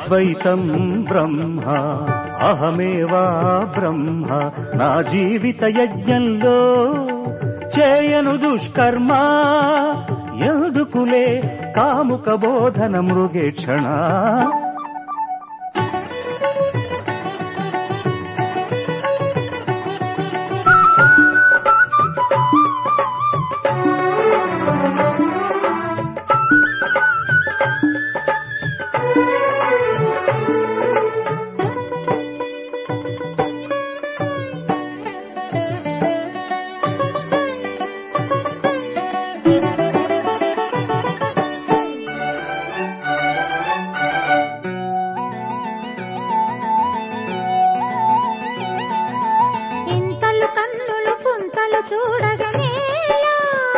అద్వైతం బ్రహ్మ అహమేవా బ్రహ్మ నా జీవిత యజ్ఞంలో చేయను దుష్కర్మ ఎందుకులే కాముక బోధన మృగేక్షణ ఇంతలు కన్నులు పుంతలు చూడగనేలా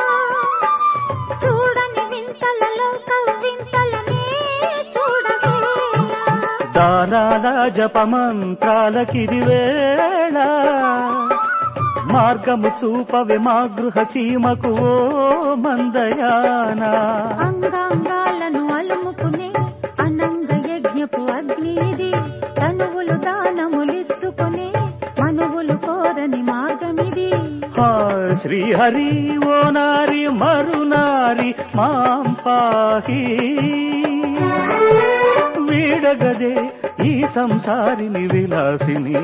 చూడని వింతలలో కవ్వింతలనే చూడగేలా దారాల జపమంత్రాలకిది వేళ మార్గము చూపవే మా గృహ సీమకు ఓ మందయానా అంగాంగాలను అలుముకునే అనంగ యజ్ఞపు అగ్నిది తనువులు దానములిచ్చుకునే మనువులు కోరని మార్గమిది హా శ్రీహరి ఓ నారి మరునారి మాం పాహి వీడగదే ఈ సంసారిని విలాసిని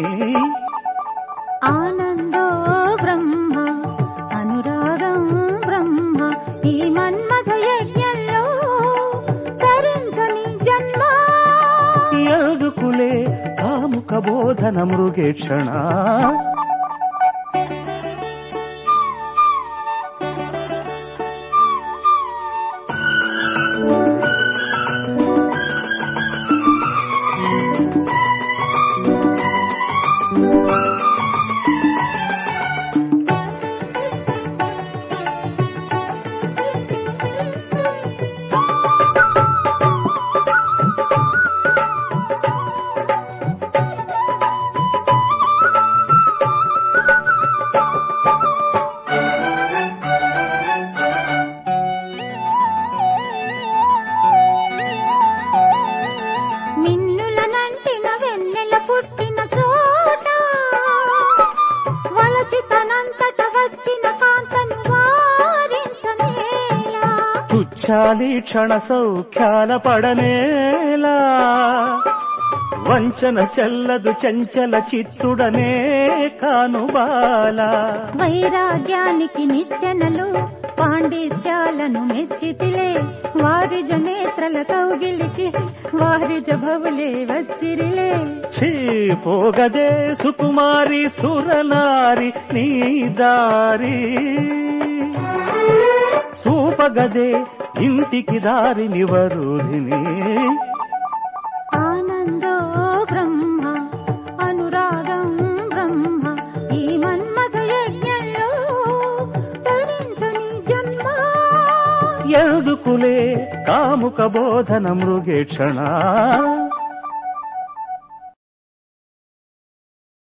ఆనందో బ్రహ్మ అనురాగం బ్రహ్మ ఈ మన్మథ యజ్ఞంలో తరించని జన్మ ఎందుకులే కాముక బోధన మృగేక్షణ మిన్నులనంటిన వెన్నెల పుట్టిన చోట వలచి తనంతట వచ్చిన కాంతను వారించనేలా తుచ్చాలి క్షణ సౌఖ్యాల పడనేలా వంచన చెల్లదు చంచల చిత్తుడనే కానుబాల వైరాగ్యానికి నిచ్చెనలు పాండిత్యాలను మెచ్చితిలే వారి జనేత్రల కౌగిలికి వారి జభవులే వచ్చిరిలే ఛీ పోగదే సుకుమారి సురనారి నీ దారి చూపగదే ఇంటికి దారి నివరుధిని ఆనందో బ్రహ్మ అనురాగం బ్రహ్మ ఈ మన్మథ యజ్ఞంలో తరించని జన్మ ఎందుకులే కాముక బోధన మృగేక్షణ